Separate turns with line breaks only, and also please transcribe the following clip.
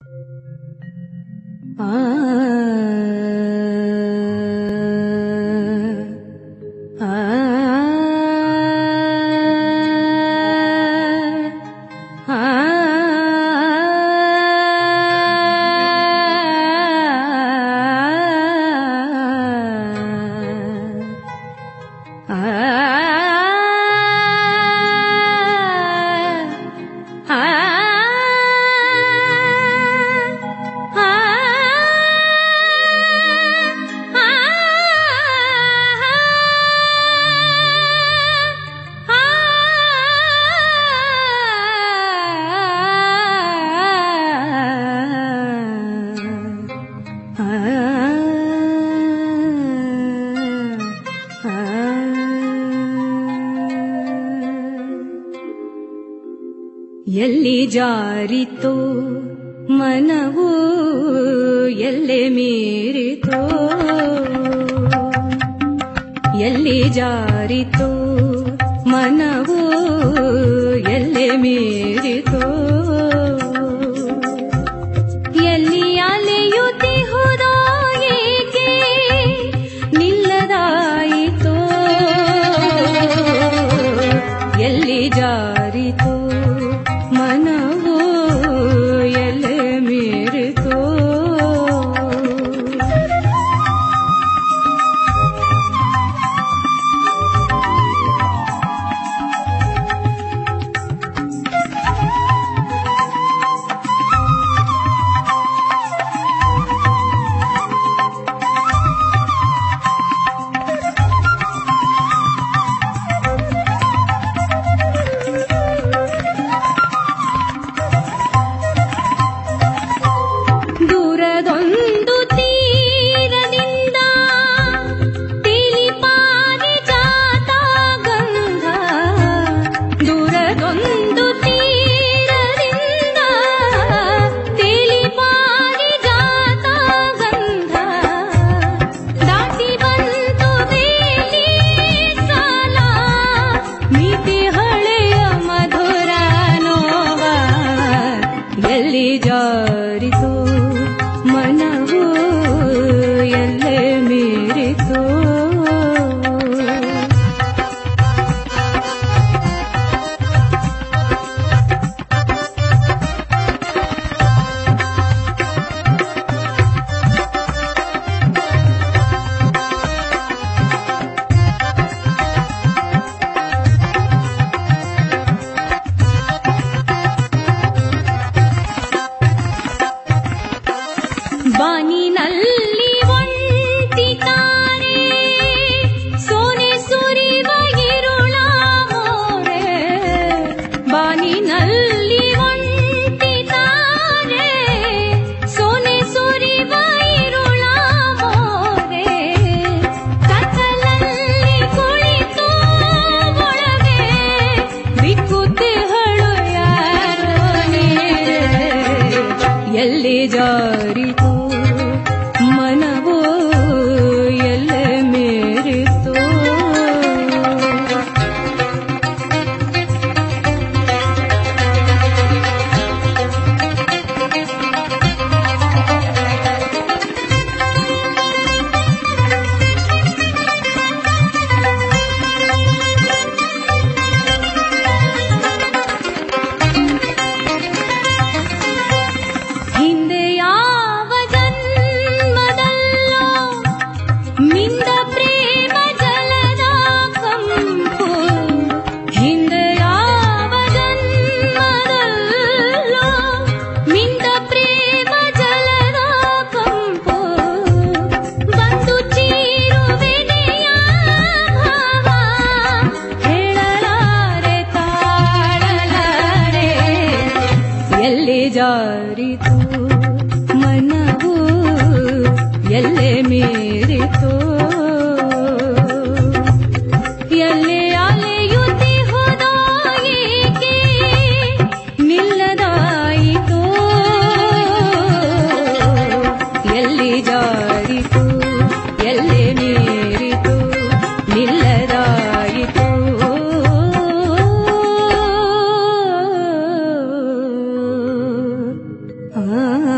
ಎಲ್ಲಿ ಜಾರಿತೋ ಮನವು ಎಲ್ಲೆ ಮೀರಿತೋ ಎಲ್ಲಿ ಜಾರಿತೋ ಮನವು ಎಲ್ಲೆ ಮೀರಿತೋ ಎಲ್ಲಿ ಅಲೆಯುತ್ತಿಹುದೋ ಏಕೆ ನಿಲ್ಲದಾಯಿತೋ ಎಲ್ಲಿ ಜಾರಿತೋ ಮನವು ಎಲ್ಲೆ ಮೀರಿತೋ ದೂರದೊಂದು ತೀರದಿಂದ ತಿಳಿಪಾರಿ ಜಾತ ಗಂಧ ದೂರದೊಂದು ತೀರದಿಂದ ತಿಳಿಪಾರಿ ಜಾತ ಗಂಧ ದಾಟಿ ಬಂತು ಬೇಲಿ ಸಾಲ ಮಿತಿ ಹಳೆಯ ಮಧುರ ನೋವ ಎಲ್ಲಿ ಜಾರಿತು ಮನವು ಎಲ್ಲೆ ಮೀರಿತು ಬಾನಿನಲ್ಲಿ ಒಂಟಿತಾರೆ ಸೋನೆ ಸುರಿವ ಇರುಳ ಮೋರೆ ಬಾನಿನಲ್ಲಿ ಒಂಟಿತಾರೆ ಸೋನೆ ಸುರಿವ ಇರುಳ ಮೋರೆ ಕತ್ತಲಲ್ಲಿ ಕುಳಿತು ಒಳಗೆ ಬಿಕ್ಕುತ್ತಿಹಳು ಯಾರೋ ನೀರೇ ಎಲ್ಲಿ ಜಾರಿತು ಮನವು ಎಲ್ಲೆ ಮೀರಿತು ಹಿಂದೆ ಯಾವ ಜನ್ಮದಲ್ಲೋ ಮಿಂದ ಪ್ರೇಮ ಜಲದ ಕಂಪು ಹಿಂದೆ ಯಾವ ಜನ್ಮದಲ್ಲೋ ಮಿಂದ ಪ್ರೇಮ ಜಲದ ಕಂಪು ಬಂದು ಚೀರುವೆನೆಯ ಭಾವ ಹೇಳಲಾರೆ ತಾಳಲಾರೆ ಎಲ್ಲಿ ಜಾರಿತು ಮನವು ಎಲ್ಲೆ ಮೀರಿತು ಎಲ್ಲಿ ಅಲೆಯುತ್ತಿಹುದೋ ಏಕೆ ನಿಲ್ಲದಾಯಿತೋ ಎಲ್ಲಿ ಜಾರಿತು ಎಲ್ಲೆ ಮೀರಿತು ನಿಲ್ಲದಾಯಿತು ಆ